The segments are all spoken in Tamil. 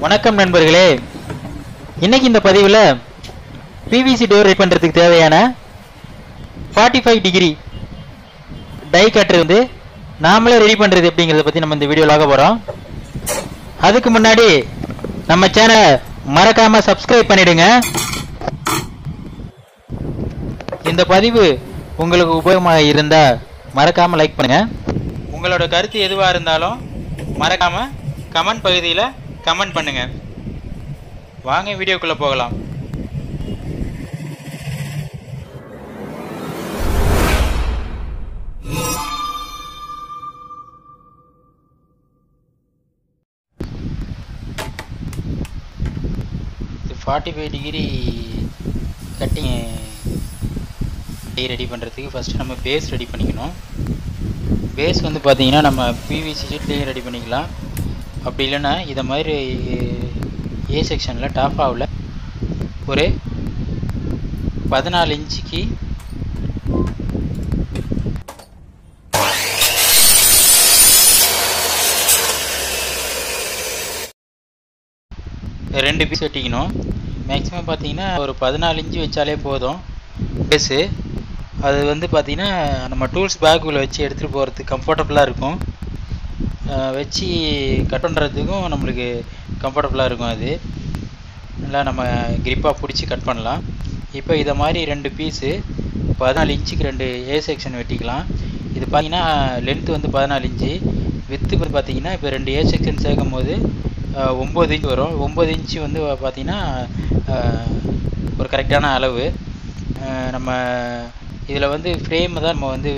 வணக்கம் நண்பர்களே இன்னைக்கு இந்த பதிவில் பிவிசி டோர் ரெடி பண்ணுறதுக்கு தேவையான forty five degree die cutter வந்து நாமளே ரெடி பண்ணுறது எப்படிங்கிறத பற்றி நம்ம இந்த வீடியோவில் ஆக போகிறோம் அதுக்கு முன்னாடி நம்ம சேனலை மறக்காமல் சப்ஸ்கிரைப் பண்ணிடுங்க இந்த பதிவு உங்களுக்கு உபயோகமாக இருந்தால் மறக்காமல் லைக் பண்ணுங்க உங்களோட கருத்து எதுவாக இருந்தாலும் மறக்காமல் கமெண்ட் பகுதியில் கமெண்ட் பண்ணுங்க வாங்க வீடியோக்குள்ளே போகலாம் forty five degree cutting ready பண்ணுறதுக்கு ஃபஸ்ட்டு நம்ம பேஸ் ரெடி பண்ணிக்கணும் பேஸ் வந்து பார்த்தீங்கன்னா நம்ம பிவிசி ஷீட்லேயும் ரெடி பண்ணிக்கலாம் அப்படி இல்லைன்னா இதை மாதிரி ஏ செக்ஷனில் டாப் ஆவில் ஒரு பதினாலு இன்ச்சுக்கு ரெண்டு பீஸ் வெட்டிக்கணும் மேக்ஸிமம் பார்த்தீங்கன்னா ஒரு பதினாலு இன்ச்சு வச்சாலே போதும் பேஸு அது வந்து பார்த்தீங்கன்னா நம்ம டூல்ஸ் பேக்குள்ளே வச்சு எடுத்துகிட்டு போகிறதுக்கு கம்ஃபர்டபுளாக இருக்கும் அஹ் வச்சு கட் பண்ணுறதுக்கும் நம்மளுக்கு கம்ஃபர்டபுளாக இருக்கும் அது நல்லா நம்ம கிரிப்பாக பிடிச்சி கட் பண்ணலாம் இப்போ இதை மாதிரி ரெண்டு பீஸு பதினாலு இன்ச்சுக்கு ரெண்டு ஏ செக்ஷன் வெட்டிக்கலாம் இது பார்த்தீங்கன்னா லென்த்து வந்து பதினாலு இன்ச்சு வித்து வந்து பார்த்தீங்கன்னா இப்போ ரெண்டு ஏ செக்ஷன் சேர்க்கும் போது அஹ், ஒம்பது இன்ச் வரும் ஒம்பது இன்ச்சு வந்து பார்த்தீங்கன்னா அஹ், ஒரு கரெக்டான அளவு அஹ், நம்ம இதில் வந்து ஃப்ரேம் தான் நம்ம வந்து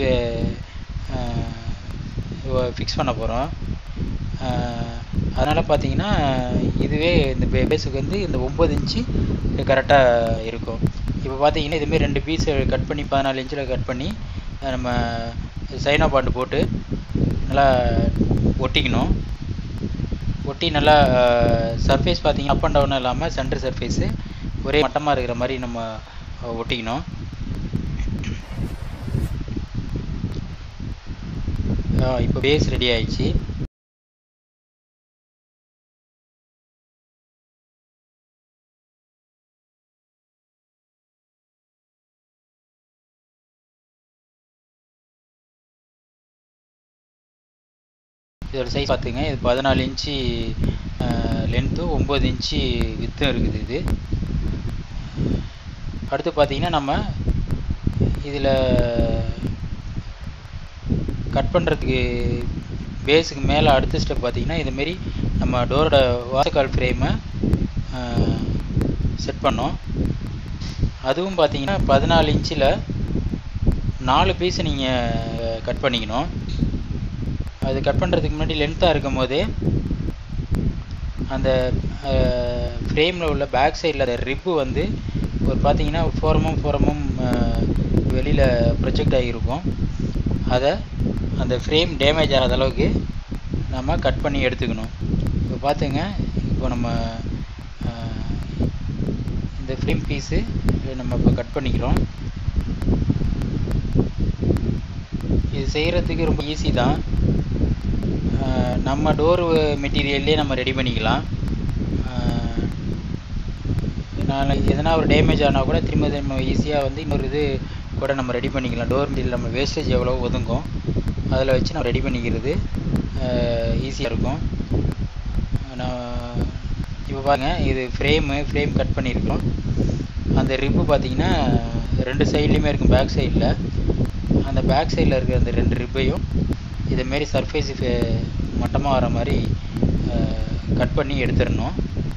ஃபிக்ஸ் பண்ண போகிறோம் அதனால் பார்த்தீங்கன்னா இதுவே இந்த பே- பேஸுக்கு வந்து இந்த ஒம்பது இன்ச்சு கரெக்டாக இருக்கும் இப்போ பார்த்தீங்கன்னா இதுமாரி ரெண்டு பீஸ் கட் பண்ணி பதினாலு இன்ச்சில் கட் பண்ணி அஹ் நம்ம சைனா பாண்டு போட்டு நல்லா ஒட்டிக்கணும் ஒட்டி நல்லா சர்ஃபேஸ் பார்த்தீங்கன்னா அப் அண்ட் டவுன் இல்லாமல் சென்டர் சர்ஃபேஸு ஒரே மட்டமாக இருக்கிற மாதிரி நம்ம அஹ், ஒட்டிக்கணும் இப்போ பேஸ் ரெடி ஆயிடுச்சு இதோட சைஸ் பார்த்துங்க இது பதினாலு இன்ச்சு லென்த்தும் ஒம்பது இன்ச்சு வித்தும் இருக்குது இது அடுத்து பார்த்தீங்கன்னா நம்ம இதில் கட் பண்ணுறதுக்கு பேஸுக்கு மேலே அடுத்த ஸ்டெப் பார்த்தீங்கன்னா இதுமாரி நம்ம டோரோட வாசக்கால் ஃப்ரேமை செட் பண்ணோம் அதுவும் பார்த்தீங்கன்னா பதினாலு இன்ச்சில் நாலு பீஸ் நீங்கள் கட் பண்ணிக்கணும் அது கட் பண்ணுறதுக்கு முன்னாடி லென்த்தாக இருக்கும் போதே அந்த ஃப்ரேமில் உள்ள பேக் சைடில் அந்த ரிப்பு வந்து ஒரு பார்த்தீங்கன்னா ஃபோரமும் ஃபோரமும் வெளியில் ப்ரொஜெக்ட் ஆகியிருக்கும் அதை அந்த ஃப்ரேம் டேமேஜ் ஆகாத அளவுக்கு நம்ம கட் பண்ணி எடுத்துக்கணும் இப்போ பார்த்துங்க இப்போ நம்ம அஹ், இந்த ஃப்ரேம் பீஸு நம்ம இப்போ கட் பண்ணிக்கிறோம் இது செய்கிறதுக்கு ரொம்ப ஈஸி தான் அஹ், நம்ம டோர் மெட்டீரியல்லே நம்ம ரெடி பண்ணிக்கலாம் அஹ், நாளைக்கு எதனா ஒரு டேமேஜ் ஆனால் கூட திரும்ப திரும்ப ஈஸியாக வந்து இன்னொரு இது கூட நம்ம ரெடி பண்ணிக்கலாம் டோர் மெட்டீரியல் நம்ம வேஸ்டேஜ் எவ்வளோ ஒதுங்கும் அதில் வச்சு நம்ம ரெடி பண்ணிக்கிறது ஈஸியாக இருக்கும் நான் இப்போ பாருங்க இது ஃப்ரேமு ஃப்ரேம் கட் பண்ணியிருக்கோம் அந்த ரிப்பு பார்த்தீங்கன்னா ரெண்டு சைட்லேயுமே இருக்கும் பேக் சைடில் அந்த பேக் சைடில் இருக்கிற அந்த ரெண்டு ரிப்பையும் இதேமாரி சர்ஃபேஸ் மட்டமாக வர மாதிரி கட் பண்ணி எடுத்துடணும்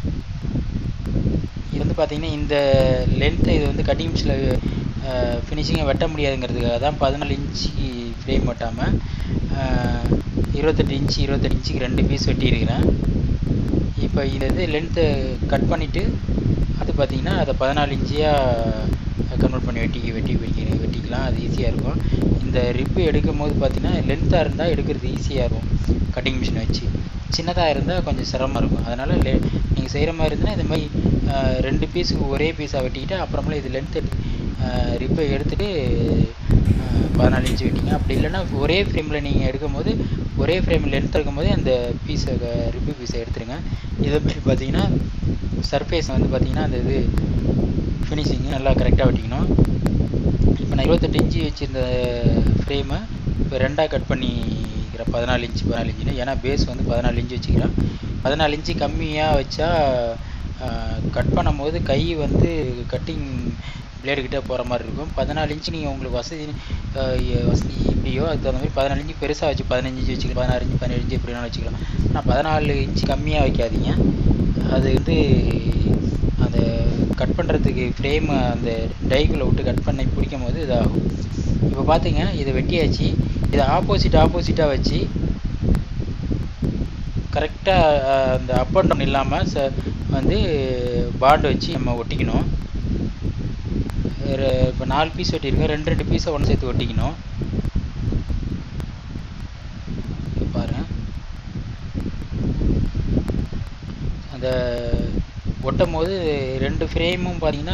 இது வந்து பார்த்தீங்கன்னா இந்த லென்த்து இது வந்து கட்டிங் மிஷில் ஃபினிஷிங்கை வெட்ட முடியாதுங்கிறதுக்காக தான் பதினாலு இன்ச்சுக்கு ஃப்ரேம் வெட்டாமல் இருபத்தெட்டு இன்ச்சு இருபத்தெட்டு இன்ச்சுக்கு ரெண்டு பீஸ் வெட்டியிருக்கிறேன் இப்போ இது இது லென்த்தை கட் பண்ணிவிட்டு அது பார்த்தீங்கன்னா அதை பதினாலு இன்ச்சியாக கன்வெர்ட் பண்ணி வெட்டி வெட்டி வெட்டி வெட்டிக்கலாம் அது ஈஸியாக இருக்கும் இந்த ரிப்பு எடுக்கும் போது பார்த்தீங்கன்னா லென்த்தாக இருந்தால் எடுக்கிறது ஈஸியாக இருக்கும் கட்டிங் மிஷின் வச்சு சின்னதாக இருந்தால் கொஞ்சம் சிரமமாக இருக்கும் அதனால் லெ நீங்கள் செய்கிற மாதிரி இருந்தால் இந்த மாதிரி அஹ், ரெண்டு பீஸுக்கு ஒரே பீஸாக வெட்டிக்கிட்டு அப்புறமேல இது லென்த் ரிப்பை எடுத்துகிட்டு பதினாலு இன்ச்சு வெட்டிங்க அப்படி இல்லைன்னா ஒரே ஃப்ரேமில் நீங்கள் எடுக்கும்போது ஒரே ஃப்ரேம் லென்த் இருக்கும்போது அந்த பீஸை ரிப்பி பீஸை எடுத்துருங்க இதை மாதிரி பார்த்தீங்கன்னா சர்ஃபேஸ் வந்து பார்த்தீங்கன்னா அந்த இது ஃபினிஷிங்கு நல்லா கரெக்டாக வெட்டிக்கணும் இப்போ நான் இருபத்தெட்டு இன்ச்சு வச்சுருந்த ஃப்ரேமை இப்போ ரெண்டாக கட் பண்ணிக்கிறேன் பதினாலு இன்ச்சு பதினாலு இன்ச்சுன்னு ஏன்னா பேஸ் வந்து பதினாலு இன்ச்சு வச்சுக்கிறேன் பதினாலு இன்ச்சு கம்மியாக வச்சா கட் பண்ணும்போது கை வந்து கட்டிங் பிளேடு கிட்டே போகிற மாதிரி இருக்கும் பதினாலு இன்ச்சு நீங்கள் உங்களுக்கு வசதி வசதி இப்படியோ அதுக்கு தகுந்த மாதிரி பதினாலு இன்ச்சு பெருசாக வச்சு பதினஞ்சு இன்ச்சு வச்சுக்கலாம் பதினாறு இன்ச்சு பதினேழு இன்ச்சு எப்படினாலும் வச்சுக்கலாம் ஆனால் பதினாலு இன்ச்சு கம்மியாக வைக்காதீங்க அது வந்து அந்த கட் பண்ணுறதுக்கு ஃப்ரேம் அந்த டைக்குள்ளே விட்டு கட் பண்ணி பிடிக்கும் போது இதாகும் இப்போ பார்த்தீங்க இதை வெட்டியாச்சு இதை ஆப்போசிட் ஆப்போசிட்டாக வச்சு கரெக்டாக அந்த அப் அண்ட் டவுன் இல்லாமல் ச வந்து பாண்டு வச்சு நம்ம ஒட்டிக்கணும் இப்போ நாலு பீஸ் வெட்டியிருக்கோம் ரெண்டு ரெண்டு பீஸை ஒன்று சேர்த்து ஒட்டிக்கணும் பாருங்க அந்த ஒட்டும் போது ரெண்டு ஃப்ரேமும் பார்த்தீங்கன்னா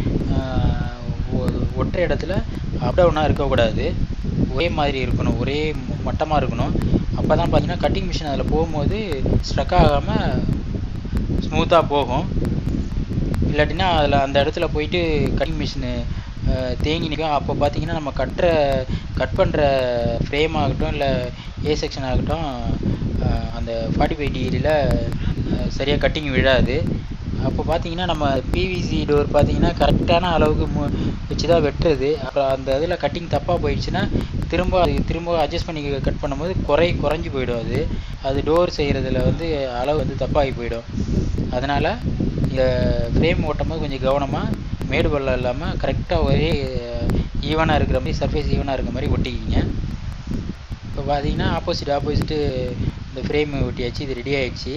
ஒட்டுற இடத்துல அப் டவுனாக இருக்கக்கூடாது ஒரே மாதிரி இருக்கணும் ஒரே மட்டமாக இருக்கணும் அப்போ தான் பார்த்தீங்கன்னா கட்டிங் மிஷின் அதில் போகும்போது ஸ்ட்ரக் ஆகாமல் ஸ்மூத்தாக போகும் இல்லாட்டினா அதில் அந்த இடத்துல போயிட்டு கட்டிங் மிஷினு தேங்கி நிற்கும் அப்போ பார்த்தீங்கன்னா நம்ம கட்டுற கட் பண்ணுற ஃப்ரேம் ஆகட்டும் இல்லை ஏ செக்ஷன் ஆகட்டும் அந்த ஃபார்ட்டி ஃபைவ் டிகிரியில் சரியாக கட்டிங் விழாது அப்போ பார்த்தீங்கன்னா நம்ம பிவிசி டோர் பார்த்தீங்கன்னா கரெக்டான அளவுக்கு மு வச்சு தான் வெட்டுறது அப்புறம் அந்த இதில் கட்டிங் தப்பாக போயிடுச்சுன்னா திரும்ப அது திரும்ப அட்ஜஸ்ட் பண்ணி கட் பண்ணும்போது குறை குறைஞ்சி போயிடும் அது அது டோர் செய்கிறதுல வந்து அளவு வந்து தப்பாகி போயிடும் அதனால் இந்த ஃப்ரேம் ஓட்டும் போது கொஞ்சம் கவனமாக மேடு பள்ளம் இல்லாமல் கரெக்டாக ஒரே ஈவனாக இருக்கிற மாதிரி சர்ஃபேஸ் ஈவனாக இருக்கிற மாதிரி ஒட்டிக்கிங்க இப்போ பார்த்தீங்கன்னா ஆப்போசிட் ஆப்போசிட்டு இந்த ஃப்ரேம் ஒட்டியாச்சு இது ரெடி ஆயிடுச்சு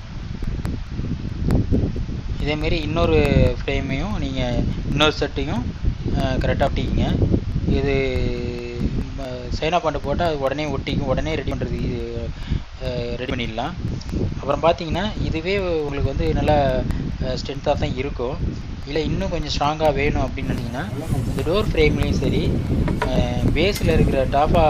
இதேமாரி இன்னொரு ஃப்ரேமையும் நீங்கள் இன்னொரு செட்டையும் கரெக்டாக ஒட்டிக்கிங்க இது சைனா பாண்டு போட்டால் அது உடனே ஒட்டிக்கும் உடனே ரெடி பண்ணுறது இது ரெடி பண்ணிடலாம் அப்புறம் பார்த்தீங்கன்னா இதுவே உங்களுக்கு வந்து நல்லா ஸ்ட்ரென்த்தாக தான் இருக்கும் இல்லை இன்னும் கொஞ்சம் ஸ்ட்ராங்காக வேணும் அப்படின்னு நினச்சிங்கன்னா இந்த டோர் ஃப்ரேம்லேயும் சரி பேஸில் இருக்கிற டாப்பா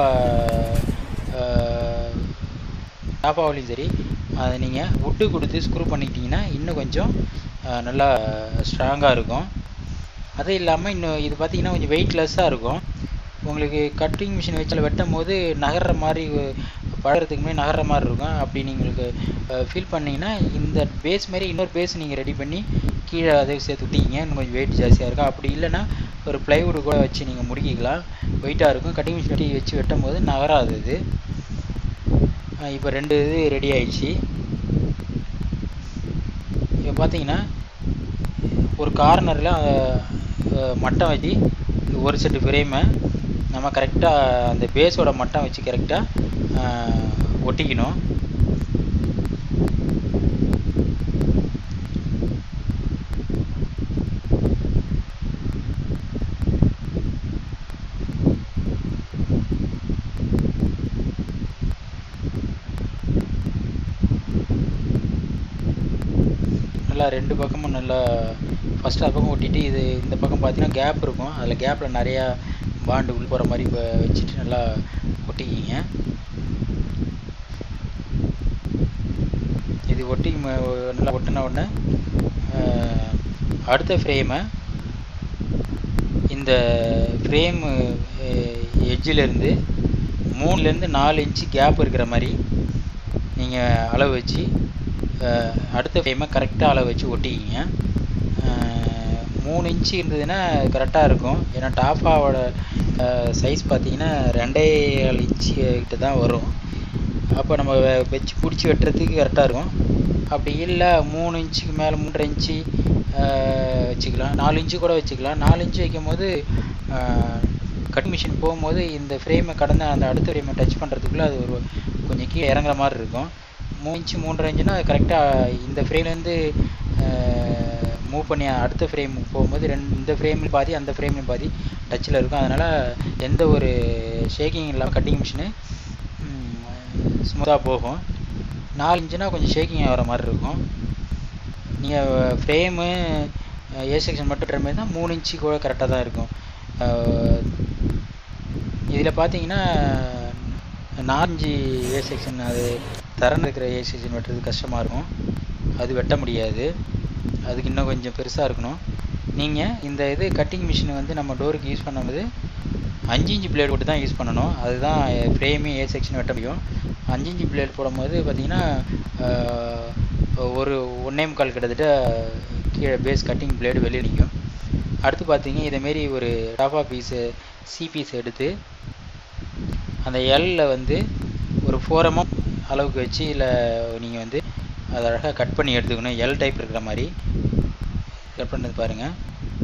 டாப்பாவிலையும் சரி அதை நீங்கள் உட்டு கொடுத்து ஸ்க்ரூ பண்ணிக்கிட்டிங்கன்னா இன்னும் கொஞ்சம் நல்லா ஸ்ட்ராங்காக இருக்கும் அது இல்லாமல் இன்னும் இது பார்த்தீங்கன்னா கொஞ்சம் வெயிட்லெஸ்ஸாக இருக்கும் உங்களுக்கு கட்டிங் மிஷின் வச்சால வெட்டும் போது நகர்ற மாதிரி பழகிறதுக்கு முன்னாடி நகர்ற மாதிரி இருக்கும் அப்படி நீங்களுக்கு ஃபீல் பண்ணிங்கன்னா இந்த பேஸ் மாதிரி இன்னொரு பேஸ் நீங்கள் ரெடி பண்ணி கீழே அதை சேர்த்து விட்டீங்க இன்னும் கொஞ்சம் வெயிட் ஜாஸ்தியாக இருக்கும் அப்படி இல்லைன்னா ஒரு ப்ளைவுட் கூட வச்சு நீங்கள் முடிக்கிக்கலாம் வெயிட்டாக இருக்கும் கட்டிங் மிஷின் வெட்டி வச்சு வெட்டும் போது நகராது இது இப்போ ரெண்டு இது ரெடி ஆயிடுச்சு இப்போ பார்த்தீங்கன்னா ஒரு கார்னரில் மட்டம் வச்சு ஒரு செட்டு ஃப்ரேமை நம்ம கரெக்டாக அந்த பேஸோட மட்டம் வச்சு கரெக்டாக ஒட்டிக்கணும் நல்லா ரெண்டு பக்கமும் நல்லா ஃபஸ்ட்டு அது பக்கம் ஒட்டிட்டு இது இந்த பக்கம் பார்த்தீங்கன்னா கேப் இருக்கும் அதில் கேப்பில் நிறையா பாண்டு உள் போகிற மாதிரி வச்சுட்டு நல்லா ஒட்டிக்கிங்க இது ஒட்டி நல்லா ஒட்டின உடனே அடுத்த ஃப்ரேமை இந்த ஃப்ரேமு எட்ஜிலேருந்து மூணுலேருந்து நாலு இன்ச்சு கேப் இருக்கிற மாதிரி நீங்கள் அளவு வச்சு அடுத்த ஃப்ரேமை கரெக்டாக அளவு வச்சு ஒட்டிக்கிங்க மூணு இன்ச்சு இருந்ததுன்னா கரெக்டாக இருக்கும் ஏன்னா டாப்பாவோட சைஸ் பார்த்தீங்கன்னா ரெண்டே ஏழு இன்ச்சு கிட்ட தான் வரும் அப்போ நம்ம வச்சு பிடிச்சி வெட்டுறதுக்கு கரெக்டாக இருக்கும் அப்படி இல்லை மூணு இன்ச்சுக்கு மேலே மூன்றரை இன்ச்சு வச்சுக்கலாம் நாலு இன்ச்சு கூட வச்சுக்கலாம் நாலு இன்ச்சு வைக்கும் போது கட் மிஷின் போகும்போது இந்த ஃப்ரேமை கடந்து அந்த அடுத்த ஃப்ரேமை டச் பண்ணுறதுக்குள்ளே அது ஒரு கொஞ்சம் கீழே இறங்குற மாதிரி இருக்கும் மூணு இன்ச்சு மூன்றரை இன்ச்சுனா கரெக்டாக இந்த ஃப்ரேம்லேருந்து மூவ் பண்ணி அடுத்த ஃப்ரேம் போகும்போது ரெண்டு இந்த ஃப்ரேமில் பாதி அந்த ஃப்ரேமில் பாதி டச்சில் இருக்கும் அதனால் எந்த ஒரு ஷேக்கிங் இல்லாமல் கட்டிங் மிஷினு ஸ்மூத்தாக போகும் நாலு இன்ச்சுனா கொஞ்சம் ஷேக்கிங் ஆகிற மாதிரி இருக்கும் நீங்கள் ஃப்ரேமு ஏ செக்ஷன் மட்டும் மாதிரி தான் மூணு இன்ச்சு கூட கரெக்டாக தான் இருக்கும் இதில் பார்த்தீங்கன்னா நாலஞ்சு ஏ செக்ஷன் அது திறந்து இருக்கிற ஏ செக்ஷன் வெட்டுறது கஷ்டமாக இருக்கும் அது வெட்ட முடியாது அதுக்கு இன்னும் கொஞ்சம் பெருசாக இருக்கணும் நீங்கள் இந்த இது கட்டிங் மிஷின் வந்து நம்ம டோருக்கு யூஸ் பண்ணும்போது அஞ்சு இன்ச்சு பிளேட் போட்டு தான் யூஸ் பண்ணணும் அதுதான் ஃப்ரேமே ஏ செக்ஷன் வெட்ட முடியும் அஞ்சு இன்ச்சு பிளேட் போடும்போது பார்த்தீங்கன்னா ஒரு ஒன்றே முக்கால் கிட்டத்தட்ட கீழே பேஸ் கட்டிங் பிளேடு வெளியே நிற்கும் அடுத்து பார்த்தீங்க இதேமாரி ஒரு டாஃபா பீஸு சி பீஸ் எடுத்து அந்த எல்ல வந்து ஒரு ஃபோர் எம்எம் அளவுக்கு வச்சு இல்லை நீங்கள் வந்து அதை அழகாக கட் பண்ணி எடுத்துக்கணும் எல் டைப் இருக்கிற மாதிரி கட் பண்ணது பாருங்கள்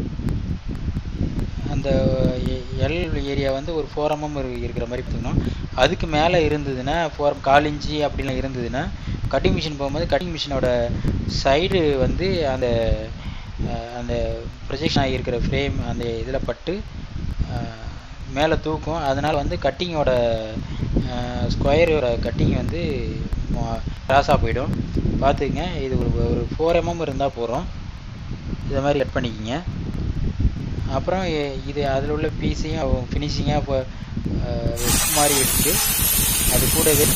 அந்த எல் ஏரியா வந்து ஒரு ஃபோர் எம்எம் இருக்கிற மாதிரி எடுத்துக்கணும் அதுக்கு மேலே இருந்ததுன்னா ஃபோர் கால் இன்ச்சு அப்படிலாம் இருந்ததுன்னா கட்டிங் மிஷின் போகும்போது கட்டிங் மிஷினோட சைடு வந்து அந்த அந்த ப்ரொஜெக்ஷன் ஆகியிருக்கிற ஃப்ரேம் அந்த இதில் பட்டு மேலே தூக்கும் அதனால் வந்து கட்டிங்கோட ஸ்கொயரோட கட்டிங் வந்து கிராஸாக போயிடும் பார்த்துக்குங்க இது ஒரு ஒரு ஃபோர் எம்எம் இருந்தால் போகிறோம் இதை மாதிரி கட் பண்ணிக்கிங்க அப்புறம் இது அதில் உள்ள பீஸையும் ஃபினிஷிங்காக இப்போ மாதிரி எடுத்துட்டு அது கூடவே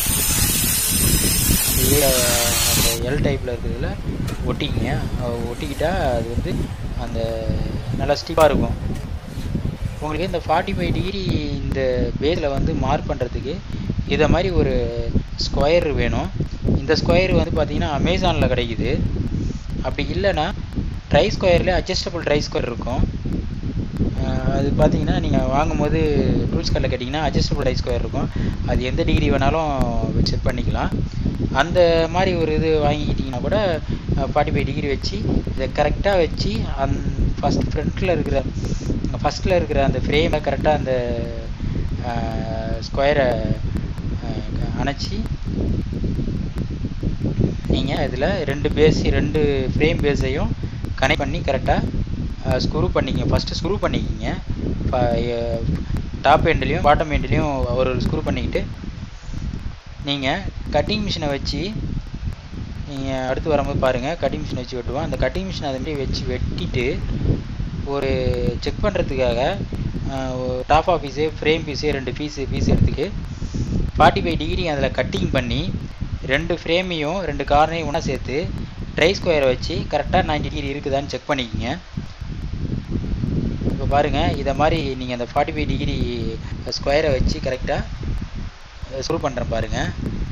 அந்த அந்த எல் டைப்பில் இருக்கிறதுல ஒட்டிக்கிங்க ஒட்டிக்கிட்டால் அது வந்து அந்த நல்லா ஸ்டிப்பாக இருக்கும் உங்களுக்கு இந்த ஃபார்ட்டி ஃபைவ் டிகிரி இந்த பேஸில் வந்து மார்க் பண்ணுறதுக்கு இதை மாதிரி ஒரு ஸ்கொயர் வேணும் இந்த ஸ்கொயர் வந்து பார்த்திங்கன்னா அமேசானில் கிடைக்குது அப்படி இல்லைன்னா ட்ரை ஸ்கொயரில் அட்ஜஸ்டபிள் ட்ரை ஸ்கொயர் இருக்கும் அது பார்த்தீங்கன்னா நீங்கள் வாங்கும்போது டூல்ஸ் கடையில் கேட்டிங்கன்னா அட்ஜஸ்டபிள் ட்ரை ஸ்கொயர் இருக்கும் அது எந்த டிகிரி வேணாலும் செட் பண்ணிக்கலாம் அந்த மாதிரி ஒரு இது வாங்கிக்கிட்டிங்கன்னா கூட ஃபார்ட்டி ஃபைவ் டிகிரி வச்சு இதை கரெக்டாக வச்சு அந் ஃபஸ்ட் ஃப்ரண்ட்டில் இருக்கிற ஃபஸ்ட்டில் இருக்கிற அந்த ஃப்ரேமை கரெக்டாக அந்த ஸ்கொயரை அணைச்சி நீங்கள் இதில் ரெண்டு பேஸ் ரெண்டு ஃப்ரேம் பேஸையும் கனெக்ட் பண்ணி கரெக்டாக ஸ்க்ரூ பண்ணிக்கிங்க ஃபஸ்ட்டு ஸ்க்ரூ பண்ணிக்கிங்க டாப் எண்ட்லேயும் பாட்டம் எண்ட்லேயும் ஒரு ஸ்க்ரூ பண்ணிக்கிட்டு நீங்கள் கட்டிங் மிஷினை வச்சு நீங்கள் அடுத்து வரும்போது பாருங்கள் கட்டிங் மிஷினை வச்சு வெட்டுவோம் அந்த கட்டிங் மிஷினை அதை மாதிரி வச்சு வெட்டிட்டு ஒரு செக் பண்ணுறதுக்காக top off piece frame piece ரெண்டு பீஸு பீஸ் எடுத்துக்கு ஃபார்ட்டி ஃபைவ் டிகிரி அதில் கட்டிங் பண்ணி ரெண்டு ஃப்ரேமையும் ரெண்டு கார்னையும் ஒன்றா சேர்த்து ட்ரை ஸ்கொயரை வச்சு கரெக்டாக நைன்டி டிகிரி இருக்குதான்னு செக் பண்ணிக்கிங்க இப்போ பாருங்கள் இதை மாதிரி நீங்கள் அந்த ஃபார்ட்டி ஃபைவ் டிகிரி ஸ்கொயரை வச்சு கரெக்டாக ஸ்க்ரூ பண்ணுறேன் பாருங்கள்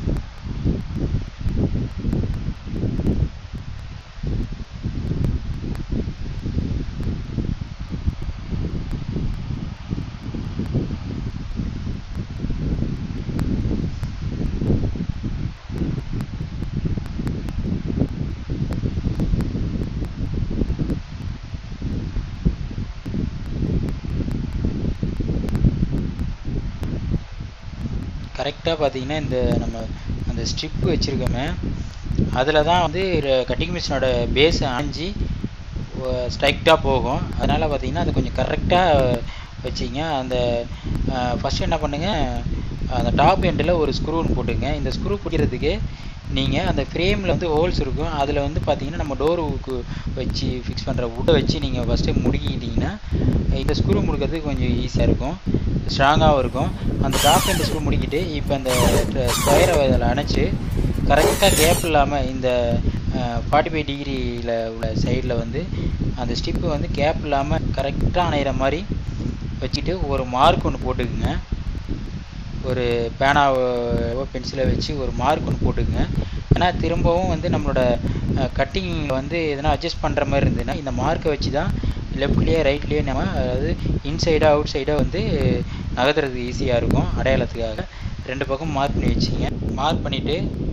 கரெக்டாக பார்த்தீங்கன்னா இந்த நம்ம அந்த ஸ்ட்ரிப்பு வச்சுருக்கோமே அதில் தான் வந்து கட்டிங் மிஷினோட பேஸ் அணைஞ்சி ஸ்ட்ரைக்டாக போகும் அதனால் பார்த்தீங்கன்னா அது கொஞ்சம் கரெக்டாக வச்சிங்க அந்த ஃபஸ்ட்டு என்ன பண்ணுங்கள் அந்த டாப் எண்டில் ஒரு ஸ்க்ரூன்னு போட்டுங்க இந்த ஸ்க்ரூ பிடிக்கிறதுக்கு நீங்கள் அந்த ஃப்ரேமில் வந்து ஹோல்ஸ் இருக்கும் அதில் வந்து பார்த்தீங்கன்னா நம்ம டோருக்கு வச்சு ஃபிக்ஸ் பண்ணுற உட்டை வச்சு நீங்கள் ஃபஸ்ட்டு முடுக்கிக்கிட்டிங்கன்னா இந்த ஸ்க்ரூ முடுக்கிறதுக்கு கொஞ்சம் ஈஸியாக இருக்கும் ஸ்ட்ராங்காகவும் இருக்கும் அந்த டாப் எண்ட் ஸ்க்ரூ முடிக்கிட்டு இப்போ அந்த ஸ்கொயரை அதில் அணைச்சி கரெக்டாக கேப் இல்லாமல் இந்த ஃபார்ட்டி ஃபைவ் டிகிரியில் உள்ள சைடில் வந்து அந்த ஸ்டிப்பு வந்து கேப் இல்லாமல் கரெக்டாக அணையிற மாதிரி வச்சுட்டு ஒரு மார்க் ஒன்று போட்டுக்குங்க ஒரு பேனாவோ பென்சிலை வச்சு ஒரு மார்க் ஒன்று போட்டுக்குங்க ஏன்னா திரும்பவும் வந்து நம்மளோட கட்டிங் வந்து எதனா அட்ஜஸ்ட் பண்ணுற மாதிரி இருந்ததுன்னா இந்த மார்க்கை வச்சு தான் லெஃப்ட்லேயே ரைட்லேயே நம்ம அதாவது இன்சைடாக அவுட் சைடாக வந்து நகர்த்துறதுக்கு ஈஸியாக இருக்கும் அடையாளத்துக்காக ரெண்டு பக்கம் மார்க் பண்ணி வச்சிங்க மார்க் பண்ணிவிட்டு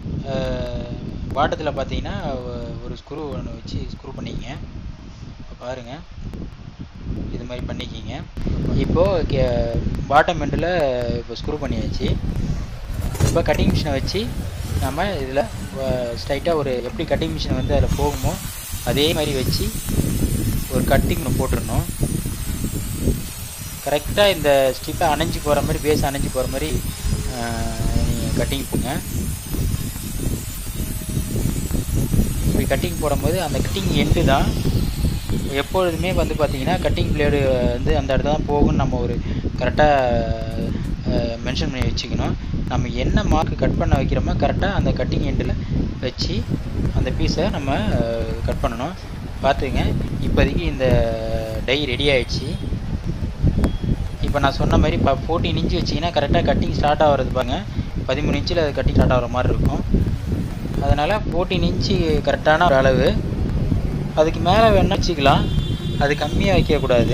பாட்டத்தில் பார்த்தீங்கன்னா ஒரு ஸ்க்ரூ ஒன்று வச்சு ஸ்க்ரூ பண்ணிக்கங்க இப்போ பாருங்கள் இது மாதிரி பண்ணிக்கிங்க இப்போது கே பாட்டம் எண்டில் இப்போ ஸ்க்ரூ பண்ணியாச்சு இப்போ கட்டிங் மிஷினை வச்சு நம்ம இதில் ஸ்ட்ரைட்டாக ஒரு எப்படி கட்டிங் மிஷின் வந்து அதில் போகுமோ அதே மாதிரி வச்சு ஒரு கட்டிங் போட்டுடணும் கரெக்டாக இந்த ஸ்டிப்பை அணைஞ்சு போகிற மாதிரி பேஸ் அணைஞ்சு போகிற மாதிரி நீங்கள் கட்டிங் போங்க இப்படி கட்டிங் போடும்போது அந்த கட்டிங் எண்டு தான் எப்பொழுதுமே வந்து பார்த்தீங்கன்னா கட்டிங் பிளேடு வந்து அந்த இடத்துல தான் போகும்னு நம்ம ஒரு கரெக்டாக மென்ஷன் பண்ணி வச்சுக்கணும் நம்ம என்ன மார்க் கட் பண்ண வைக்கிறோமோ கரெக்டாக அந்த கட்டிங் எண்டில் வச்சு அந்த பீஸை நம்ம கட் பண்ணணும் பார்த்துங்க இப்போதைக்கு இந்த டை ரெடி ஆயிடுச்சு இப்போ நான் சொன்ன மாதிரி இப்போ ஃபோர்டீன் இன்ச்சு வச்சிங்கன்னா கரெக்டாக கட்டிங் ஸ்டார்ட் ஆகிறது பாருங்க பதிமூணு இன்ச்சில் அது கட்டிங் ஸ்டார்ட் ஆகிற மாதிரி இருக்கும் அதனால் ஃபோர்டீன் இன்ச்சு கரெக்டான ஒரு அளவு அதுக்கு மேலே வேணால் வச்சுக்கலாம் அது கம்மியாக வைக்கக்கூடாது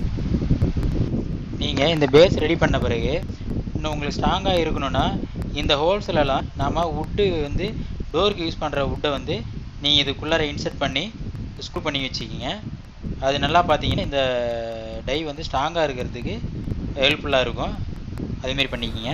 நீங்கள் இந்த பேஸ் ரெடி பண்ண பிறகு இன்னும் உங்களுக்கு ஸ்ட்ராங்காக இருக்கணும்னா இந்த ஹோல்ஸ்லலாம் நாம் வுட்டு வந்து டோருக்கு யூஸ் பண்ணுற வுட்டை வந்து நீங்கள் இதுக்குள்ளார இன்சர்ட் பண்ணி ஸ்க்ரூ பண்ணி வச்சுக்கிங்க அது நல்லா பார்த்தீங்கன்னா இந்த டை வந்து ஸ்ட்ராங்காக இருக்கிறதுக்கு ஹெல்ப்ஃபுல்லாக இருக்கும் அதுமாரி பண்ணிக்கிங்க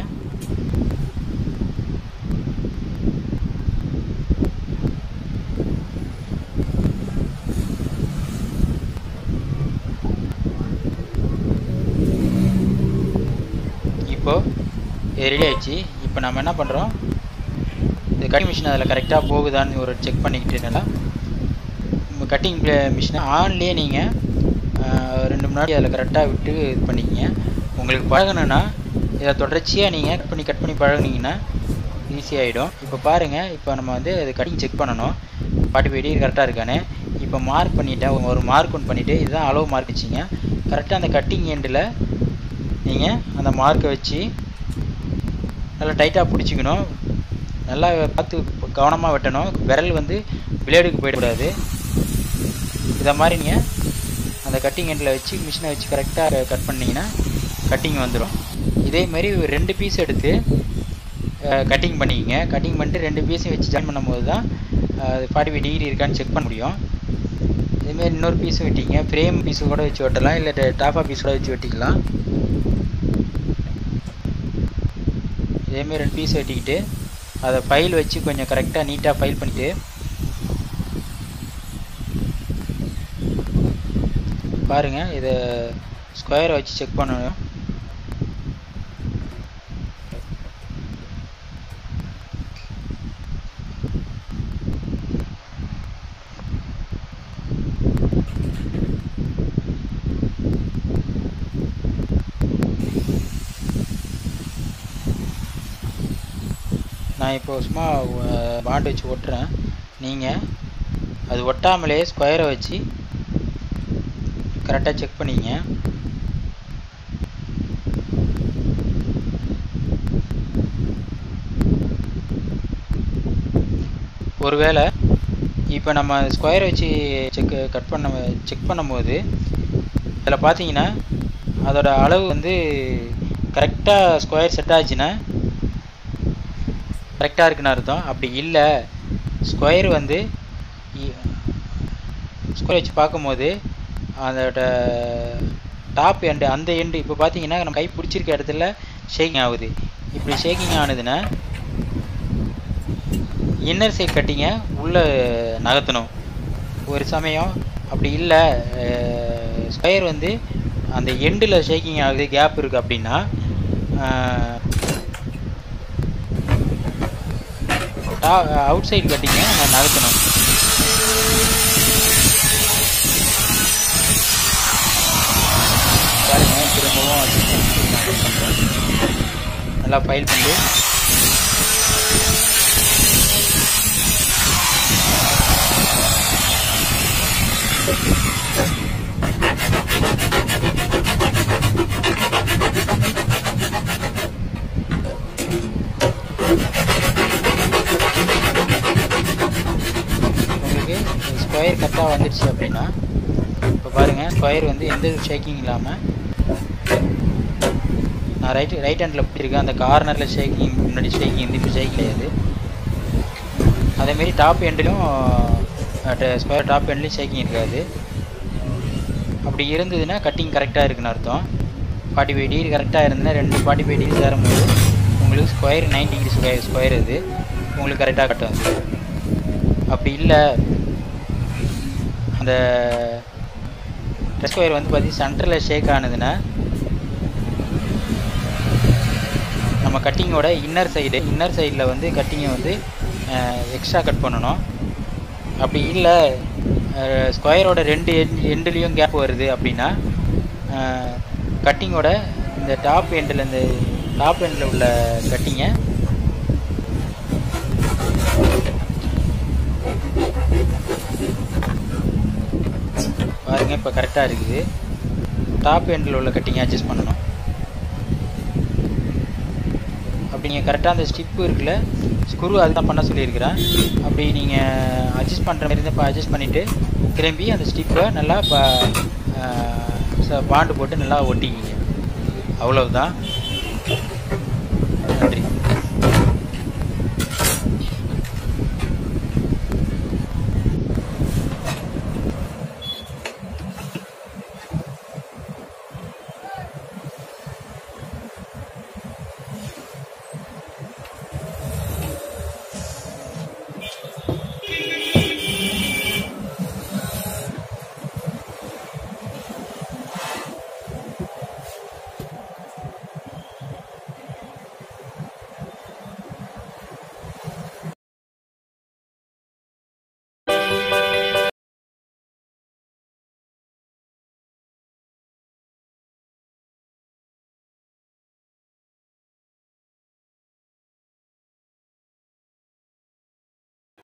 இப்போது இது ரெடி ஆயிடுச்சு இப்போ நம்ம என்ன பண்ணுறோம் இந்த கட்டிங் மிஷின் அதில் கரெக்டாக போகுதான்னு ஒரு செக் பண்ணிக்கிட்டேன்னா நம்ம கட்டிங் மிஷினை ஆன்லேயே நீங்கள் ரெண்டு மணி நேரம் அதில் கரெக்டாக விட்டு இது பண்ணிக்கிங்க உங்களுக்கு பழகணுன்னா இதை தொடர்ச்சியாக நீங்கள் கட் பண்ணி கட் பண்ணி பழகுனீங்கன்னா ஈஸியாகிடும் இப்போ பாருங்கள் இப்போ நம்ம வந்து அது கட்டிங் செக் பண்ணணும் ஃபார்ட்டி ஃபைவ் டிகிரி கரெக்டாக இருக்கானே இப்போ மார்க் பண்ணிவிட்டேன் ஒரு மார்க் ஒன்று பண்ணிவிட்டு இதுதான் அளவு மார்க் வச்சிங்க கரெக்டாக அந்த கட்டிங் எண்டில் நீங்கள் அந்த மார்க்கை வச்சு நல்லா டைட்டாக பிடிச்சிக்கணும் நல்லா பார்த்து கவனமாக வெட்டணும் விரல் வந்து பிளேடுக்கு போயிடக்கூடாது இதை மாதிரி நீங்கள் அந்த கட்டிங் எண்டில் வச்சு மிஷினை வச்சு கரெக்டாக கட் பண்ணிங்கன்னா கட்டிங் வந்துடும் இதே மாதிரி ஒரு ரெண்டு பீஸ் எடுத்து கட்டிங் பண்ணிக்கங்க கட்டிங் பண்ணிட்டு ரெண்டு பீஸையும் வச்சு ஜாயின் பண்ணும்போது தான் அது ஃபார்ட்டி ஃபைவ் டிகிரி இருக்கான்னு செக் பண்ண முடியும் இதேமாரி இன்னொரு பீஸும் வெட்டிங்க ஃப்ரேம் பீஸு கூட வச்சு வெட்டலாம் இல்லை டாப்பா பீஸ் கூட வச்சு வெட்டிக்கலாம் இதேமாரி ரெண்டு பீஸ் வெட்டிக்கிட்டு அதை ஃபைல் வச்சு கொஞ்சம் கரெக்டாக நீட்டாக ஃபைல் பண்ணிவிட்டு பாருங்கள் இதை ஸ்கொயரை வச்சு செக் பண்ணணும் நான் இப்போ சும்மா பாண்ட் வச்சு ஒட்டுறேன் நீங்கள் அது ஒட்டாமலே ஸ்கொயரை வச்சு கரெக்டாக செக் பண்ணிங்க ஒருவேளை இப்போ நம்ம ஸ்கொயரை வச்சு செக் கட் பண்ண செக் பண்ணும்போது அதில் பார்த்தீங்கன்னா அதோட அளவு வந்து கரெக்டாக ஸ்கொயர் செட் ஆச்சுன்னா கரெக்டாக இருக்குன்னு அர்த்தம் அப்படி இல்லை ஸ்கொயர் வந்து ஸ்கொயர் வச்சு பார்க்கும்போது அதோட டாப் எண்டு அந்த எண்டு இப்போ பார்த்தீங்கன்னா நம்ம கை பிடிச்சிருக்க இடத்துல ஷேக்கிங் ஆகுது இப்படி ஷேக்கிங் ஆனதுன்னா இன்னர் சைட் கட்டிங்க உள்ளே நகர்த்தணும் ஒரு சமயம் அப்படி இல்லை ஸ்கொயர் வந்து அந்த எண்டில் ஷேக்கிங் ஆகுது கேப் இருக்குது அப்படின்னா அவுட் சைடு கட்டிங்க நகர்த்தணும் பாருங்க திரும்பவும் நல்லா ஃபைல் பண்ணி உங்களுக்கு ஸ்கொயர் கரெக்டாக வந்துடுச்சு அப்படின்னா இப்போ பாருங்கள் ஸ்கொயர் வந்து எந்த ஷேக்கிங் இல்லாமல் நான் ரைட் ரைட் ஹேண்டில் பிடிச்சிருக்கேன் அந்த கார்னரில் ஷேக்கிங் முன்னாடி ஷேக்கிங் வந்து இப்போ ஷேக் கிடையாது அதேமாரி டாப் எண்ட்லையும் ஸ்கொயர் டாப் எண்ட்லேயும் ஷேக்கிங் இருக்காது அப்படி இருந்ததுன்னா கட்டிங் கரெக்டாக இருக்குன்னு அர்த்தம் ஃபார்ட்டி ஃபைவ் டிகிரி கரெக்டாக இருந்ததுன்னா ரெண்டு ஃபார்ட்டி ஃபைவ் டிகிரி சேரும்போது உங்களுக்கு square nine degree square square இது உங்களுக்கு கரெக்டாக கட்டும் அப்படி இல்லை அந்த ஸ்கொயர் வந்து பார்த்தீங்கன்னா சென்டரில் ஷேக் ஆனதுன்னா நம்ம கட்டிங்கோட இன்னர் சைடு இன்னர் சைடில் வந்து கட்டிங்கை வந்து எக்ஸ்ட்ரா கட் பண்ணணும் அப்படி இல்லை ஸ்கொயரோட ரெண்டு எண்டுலேயும் கேப் வருது அப்படின்னா கட்டிங்கோட இந்த டாப் எண்டில் இந்த டாப் எண்டில் உள்ள கட்டிங்க பாருங்க இப்போ கரெக்டாக இருக்குது டாப் எண்டில் உள்ள கட்டிங்க அட்ஜஸ்ட் பண்ணணும் அப்படி நீங்கள் கரெக்டாக அந்த ஸ்டிப்பு இருக்குல்ல ஸ்க்ரூ அதுதான் பண்ண சொல்லியிருக்கிறேன் அப்படி நீங்கள் அட்ஜஸ்ட் பண்ணுற மாதிரி இருந்தால் இப்போ அட்ஜஸ்ட் பண்ணிவிட்டு திரும்பி அந்த ஸ்டிப்பை நல்லா இப்போ பாண்டு போட்டு நல்லா ஒட்டிக்கிங்க அவ்வளவுதான்